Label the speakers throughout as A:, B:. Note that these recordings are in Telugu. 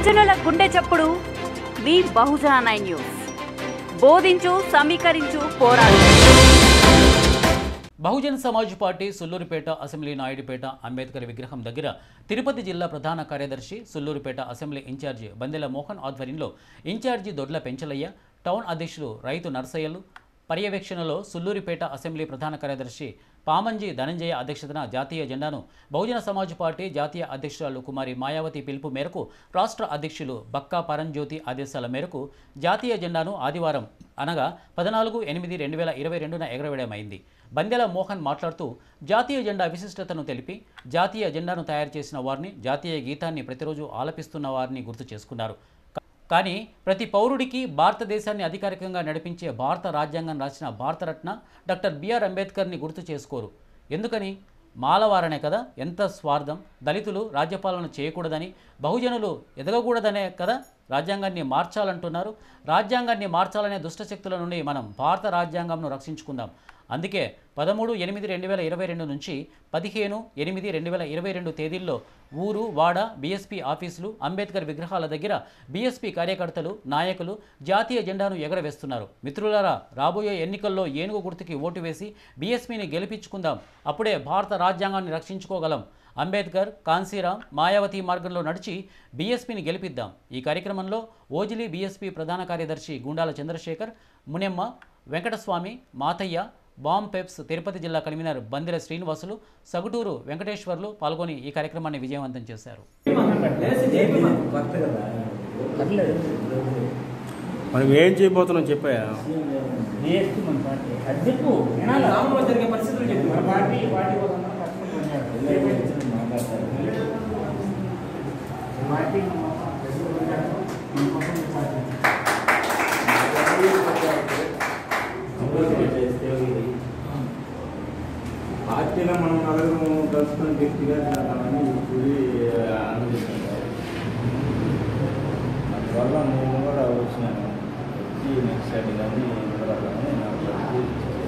A: బహుజనుల గుండె చప్పుడు మీ బహుజన నైన్ న్యూస్ బోధించు సమీకరించు పోరాడు
B: బహుజన్ సమాజ్ పార్టీ సుల్లూరుపేట అసెంబ్లీ నాయుడుపేట అంబేద్కర్ విగ్రహం దగ్గర తిరుపతి జిల్లా ప్రధాన కార్యదర్శి సుల్లూరుపేట అసెంబ్లీ ఇన్ఛార్జి బందెల మోహన్ ఆధ్వర్యంలో ఇన్ఛార్జి దొడ్ల పెంచలయ్య టౌన్ అధ్యక్షులు రైతు నర్సయ్యలు పర్యవేక్షణలో సుల్లూరిపేట అసెంబ్లీ ప్రధాన కార్యదర్శి పామంజి ధనంజయ అధ్యక్షతన జాతీయ జెండాను బహుజన సమాజ్ పార్టీ జాతీయ అధ్యక్షురాలు కుమారి మాయావతి పిలుపు మేరకు రాష్ట్ర అధ్యక్షులు బక్కా పరంజ్యోతి ఆదేశాల మేరకు జాతీయ జెండాను ఆదివారం అనగా పద్నాలుగు ఎనిమిది రెండు వేల ఇరవై రెండున ఎగరవేయడమైంది బందెల మోహన్ మాట్లాడుతూ జాతీయ జెండా విశిష్టతను తెలిపి జాతీయ జెండాను తయారు చేసిన వారిని జాతీయ గీతాన్ని ప్రతిరోజు ఆలపిస్తున్న వారిని గుర్తు చేసుకున్నారు కా- కానీ ప్రతి పౌరుడికి భారతదేశాన్ని అధికారికంగా నడిపించే భారత రాజ్యాంగం రాసిన భారతరత్న డాక్టర్ బిఆర్ అంబేద్కర్ని గుర్తు చేసుకోరు ఎందుకని మాలవారనే కదా ఎంత స్వార్థం దళితులు రాజ్యపాలన చేయకూడదని బహుజనులు ఎదగకూడదనే కదా రాజ్యాంగాన్ని మార్చాలంటున్నారు రాజ్యాంగాన్ని మార్చాలనే దుష్టశక్తుల నుండి మనం భారత రాజ్యాంగంను రక్షించుకుందాం అందుకే పదమూడు ఎనిమిది రెండు వేల ఇరవై రెండు నుంచి పదిహేను ఎనిమిది రెండు వేల ఇరవై రెండు తేదీల్లో ఊరు వాడ బీఎస్పీ ఆఫీసులు అంబేద్కర్ విగ్రహాల దగ్గర బీఎస్పీ కార్యకర్తలు నాయకులు జాతీయ జెండాను ఎగరవేస్తున్నారు మిత్రులారా రాబోయే ఎన్నికల్లో ఏనుగు గుర్తుకి ఓటు వేసి బీఎస్పీని గెలిపించుకుందాం అప్పుడే భారత రాజ్యాంగాన్ని రక్షించుకోగలం అంబేద్కర్ కాన్సీరామ్ మాయావతి మార్గంలో నడిచి బీఎస్పీని గెలిపిద్దాం ఈ కార్యక్రమంలో ఓజిలి బీఎస్పీ ప్రధాన కార్యదర్శి గుండాల చంద్రశేఖర్ మునెమ్మ వెంకటస్వామి మాతయ్య బాంబ్ పెప్స్ తిరుపతి జిల్లా కన్వీనర్ బందిర శ్రీనివాసులు సగుటూరు వెంకటేశ్వర్లు పాల్గొని ఈ కార్యక్రమాన్ని విజయవంతం చేశారు
C: మనం ఏం చేయబోతున్నాం చెప్పాయా
D: డిఎస్పీ మన పార్టీ అది చెప్పు వినాలా?
E: గ్రామంలో జరిగే పరిస్థితులు చెప్పు.
D: మన పార్టీ పార్టీ కోసం కష్టపడుతున్నారు. పార్టీ
C: పార్టీలో మనం నలుగురు కలుసుకుని గట్టిగా చేద్దామని ఇప్పుడు ఆలోచిస్తుంటారు అందువల్ల నేను కూడా వచ్చినాను వచ్చి నెక్స్ట్ సైడ్ కానీ నిలబడాలని నాకు వచ్చి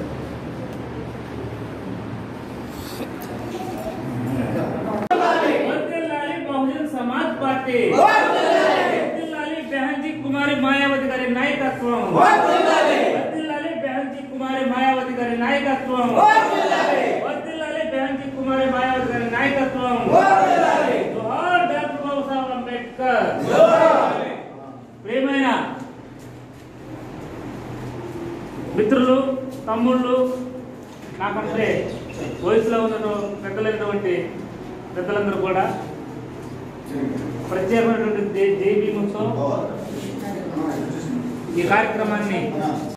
D: వర్ధిల్లాలి బహుజన్ సమాజ్ పార్టీ వర్ధిల్లాలి బెహన్జీ కుమారి మాయావతి గారి నాయకత్వం వర్ధిల్లాలి బెహన్జీ కుమారి మాయావతి గారి నాయకత్వం వర్ధిల్లాలి బెహన్జీ కుమారి మాయావతి గారి నాయకత్వం జోహార్ డాక్టర్ బాబాసాహెబ్ అంబేద్కర్ ప్రియమైన మిత్రులు తమ్ముళ్ళు నాకంటే వయసులో ఉన్న పెద్దలైనటువంటి పెద్దలందరూ కూడా ప్రత్యేకమైనటువంటి జై భీముతో ఈ కార్యక్రమాన్ని